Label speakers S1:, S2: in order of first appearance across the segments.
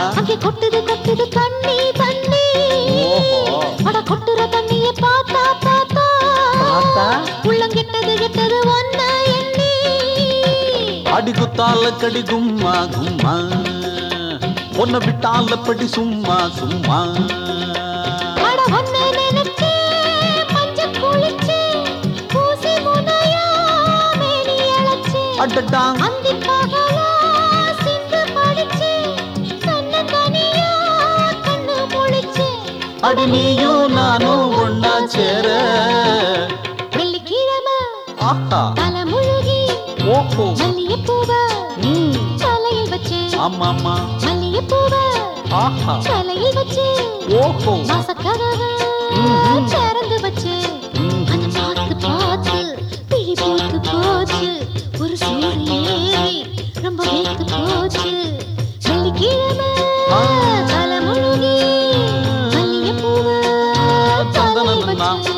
S1: அங்கே கொட்டுது கொட்டுது தண்ணி தண்ணி
S2: ஓஹோ.
S1: அட கொட்டுற தண்ணிய பார்த்தா பார்த்தா
S2: பார்த்தா?
S1: உள்ளம் கெட்டது கெட்டது ஒன்ன எண்ணி
S2: அடி குத்தால கடி கும்மா கும்மா உன்னை விட்டால படி சும்மா சும்மா
S1: அட ஒன்ன நினைச்சு மஞ்ச குளிச்சு பூசி முனையா மேனி அழைச்சு
S2: அடடா
S1: அந்தி பகலா சிந்து படிச்சு தன்னந்தனியா கண்ணு முழிச்சு
S2: அடி நீயும் நானும் ஒன்னா சேர
S1: வெள்ளிக்கிழமை
S2: ஆஹா
S1: தலை முழுகி
S2: ஓஹோ
S1: மல்லிகைப்பூவ
S2: ம்.
S1: தலையில் வச்சு
S2: ஆமாமா
S1: மல்லிகைப்பூவ
S2: ஆஹா
S1: தலையில் வச்சு
S2: ஓஹோ
S1: வாசக்கதவை
S2: ம்ஹும்.
S1: திறந்து வச்சு
S2: ம்.
S1: அதை பார்த்து பார்த்து பிழி போத்து போச்சு ஒரு சூடு ஏறி ரொம்ப வேத்து போச்சு வெள்ளிக்கிழமை
S2: ஆ.
S1: தலை முழுகி மல்லிகைப்பூவ தலையில்
S2: தந்தனனனா.
S1: வச்சு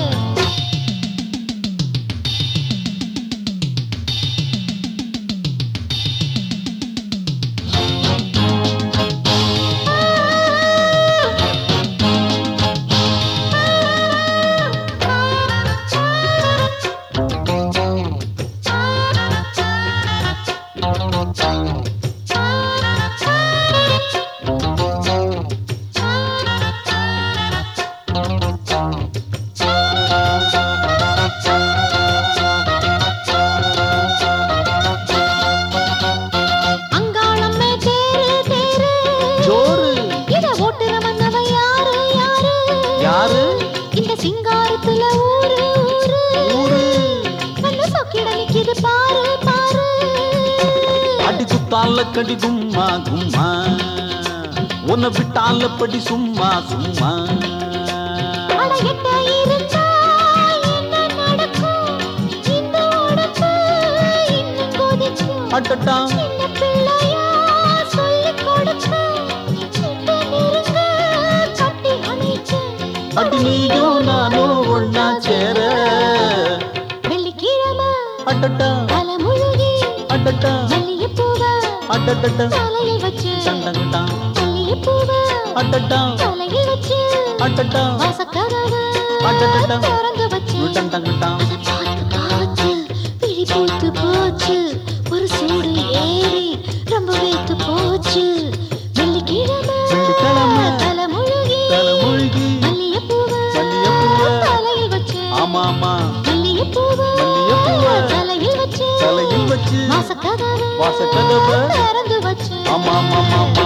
S1: அங்காளம்மே தேரு தேரு
S2: ஜோரு
S1: இத ஓட்டுற மன்னவன் யாரு யாரு
S2: யாரு
S1: இந்த சிங்காரத்துல ஊரு ஊரு
S2: ஊரு
S1: நல்ல சொக்கிட நிக்குது பாரு பாரு
S2: அடி குத்தால கடி கும்மா கும்மா உன்னை விட்டால படி சும்மா சும்மா
S1: அட எட்ட இருந்தா என்ன நடக்கும் இந்த உடம்பு இன்னும் கொதிக்கும்
S2: அடடா
S1: சின்ன பிள்ளையா சொல்லிக் கொடுக்க கிட்ட நெருங்க கட்டி அணைக்க
S2: அடி நீயும் நானும் ஒன்னா சேர
S1: வெள்ளிக்கிழமை
S2: அடடா
S1: தலை முழுகி
S2: அடடா
S1: மல்லிகைப்பூவ
S2: அடடடா
S1: தலையில் வச்சு
S2: டண்டங்கடா
S1: மல்லிகைப்பூவ
S2: அடடா
S1: தலையில் வச்சு
S2: அடடா
S1: வாசக்கதவை
S2: அடடடா.
S1: திறந்து வச்சு
S2: டண்டங்கடா
S1: பார்த்து பார்த்து பிழி போத்து போச்சு ஒரு சூடு ஏறி ரொம்ப வேத்து போச்சு வெள்ளிக்கிழமை
S2: வெள்ளிக்கிழமை.
S1: தலை முழுகி
S2: தலை மூழ்கி
S1: மல்லிகைப்பூவ
S2: மல்லிகைப்பூவ.
S1: தலையில் வச்சு
S2: ஆமா ஆமா
S1: மல்லிகைப்பூவ
S2: மல்லிகைப்பூவ.
S1: தலையில் வச்சு
S2: தலையில் வச்சு
S1: வாசக்கதவை
S2: வாசக்கதவை
S1: திறந்து வச்சு
S2: ஆமா ஆமா ஆமா